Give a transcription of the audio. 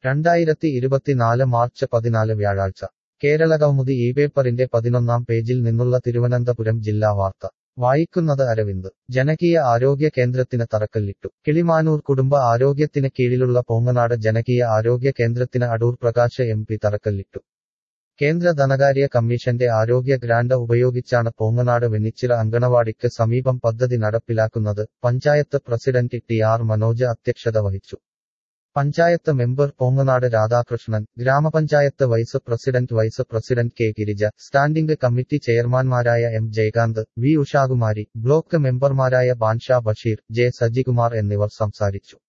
രണ്ടായിരത്തി ഇരുപത്തിനാല് മാർച്ച് പതിനാല് വ്യാഴാഴ്ച കേരളകൗമുദി ഈ പേപ്പറിന്റെ പതിനൊന്നാം പേജിൽ നിന്നുള്ള തിരുവനന്തപുരം ജില്ലാ വാർത്ത വായിക്കുന്നത് അരവിന്ദ് ജനകീയ ആരോഗ്യ കേന്ദ്രത്തിന് തറക്കല്ലിട്ടു കിളിമാനൂർ കുടുംബ ആരോഗ്യത്തിന് കീഴിലുള്ള പോങ്ങനാട് ജനകീയ ആരോഗ്യ കേന്ദ്രത്തിന് അടൂർ പ്രകാശ് എം പി തറക്കല്ലിട്ടു കേന്ദ്ര ധനകാര്യ കമ്മീഷന്റെ ആരോഗ്യ ഗ്രാന്റ് ഉപയോഗിച്ചാണ് പോങ്ങനാട് വെന്നിച്ചിറ അങ്കണവാടിക്ക് സമീപം പദ്ധതി നടപ്പിലാക്കുന്നത് panchayat president T R Manoj അധ്യക്ഷത വഹിച്ചു പഞ്ചായത്ത് മെമ്പർ പോങ്ങനാട് രാധാകൃഷ്ണൻ ഗ്രാമപഞ്ചായത്ത് vice president vice president K Girija standing committee ചെയർമാൻമാരായ M Jayakanth V Ushakumari block മെമ്പർമാരായ ബാൻഷാ ബഷീർ ജെ സജികുമാർ എന്നിവർ സംസാരിച്ചു